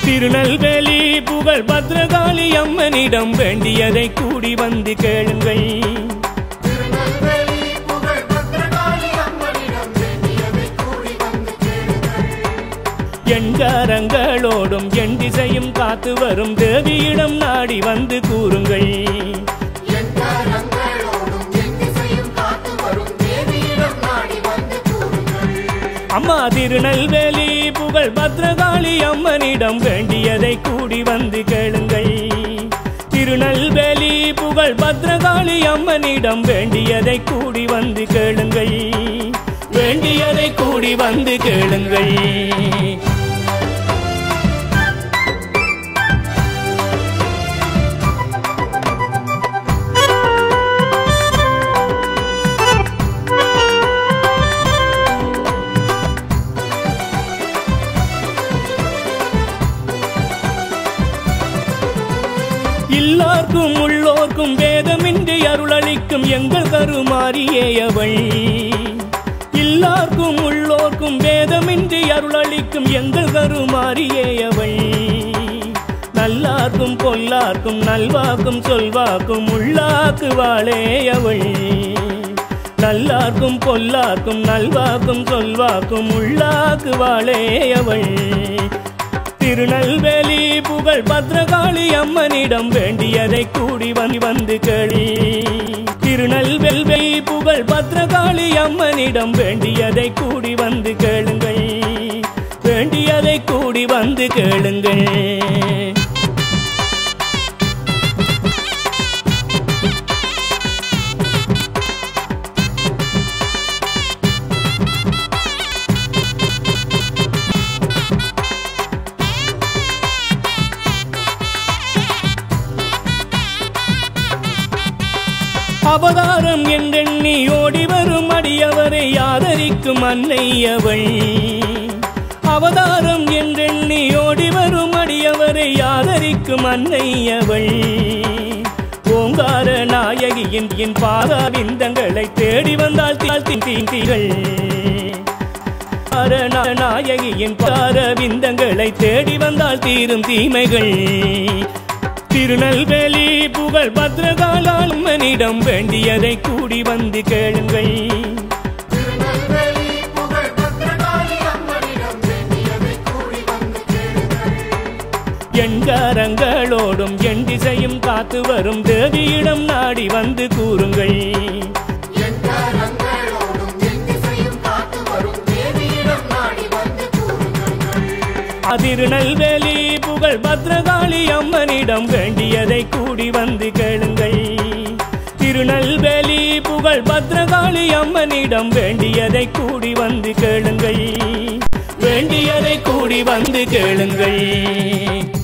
திருநெல்வேலி புகழ் பத்ரகாளி அம்மனிடம் வேண்டியதை கூடி வந்து கேளுங்கள் திருநெல்வேலி புகழ் பத்ரகாளி அம்மனிடம் வேண்டியதை கூடி வந்து கேளுங்கள் எண்காரங்களோடும் என் திசையும் காத்து வரும் தேவியிடம் நாடி வந்து கூறுங்கள் என் கரங்களோடும் என் திசையும் காத்து வரும் தேவியிடம் நாடி வந்து கூறுங்கள் அம்மா திருநெல்வேலி புகழ் பத்ரகாளி அம்மனிடம் வேண்டியதை கூடி வந்து கேளுங்கள் திருநெல்வேலி புகழ் பத்ரகாளி அம்மனிடம் வேண்டியதை கூடி வந்து கேளுங்கள் வேண்டியதை கூடி வந்து கேளுங்கள் எல்லார்க்கும் உள்ளோர்க்கும் வேதமின்றி அருளளிக்கும் எங்கள் கருமாரியே அவள் எல்லார்க்கும் உள்ளோர்க்கும் வேதமின்றி அருளளிக்கும் எங்கள் கருமாரியே அவள் நல்லார்க்கும் பொல்லார்க்கும் நல்வாக்கும் சொல்வாக்கும் உள்ளாக்கு வாழே அவள் நல்லார்க்கும் பொல்லார்க்கும் நல்வாக்கும் சொல்வாக்கும் உள்ளாக்கு வாழே அவள் திருநெல்வேலி புகழ் பத்ரகாளி அம்மனிடம் வேண்டியதை கூடி வந்து வந்து கேளி திருநெல்வேலி புகழ் பத்ரகாளி அம்மனிடம் வேண்டியதை கூடி வந்து கேளுங்கள் வேண்டியதை கூடி வந்து கேளுங்கள் அவதாரம் என்றெண்ணி ஓடி வரும் அடியவரை ஆதரிக்கும் அன்னை அவள் அவதாரம் என்றெண்ணி ஓடி வரும் அடியவரை ஆதரிக்கும் அன்னை அவள் ஓங்கார நாயகியின் என் பாதாவிந்தங்களை தேடி வந்தால் தீ தீங்கள் அரண நாயகியின் பார விந்தங்களை தேடி வந்தால் தீரும் தீமைகள் திருநெல்வேலி புகழ் பத்ரகாலால் அம்மனிடம் வேண்டியதை கூடி வந்து கேளுங்கள் திருநெல்வேலி புகழ் பத்ரகாளி அம்மனிடம் வேண்டியதை கூடி வந்து கேளுங்கள் எண்காரங்களோடும் என் திசையும் காத்து வரும் தேவியிடம் நாடி வந்து கூறுங்கள் என் கரங்களோடும் என் திசையும் காத்து வரும் தேவியிடம் நாடி வந்து கூறுங்கள் அதிருநெல்வேலி புகழ் பத்ரகாளி அம்மனிடம் வேண்டியதை கூடி வந்து கேளுங்கள் திருநெல்வேலி புகழ் பத்ரகாளி அம்மனிடம் வேண்டியதை கூடி வந்து கேளுங்கள் வேண்டியதை கூடி வந்து கேளுங்கள்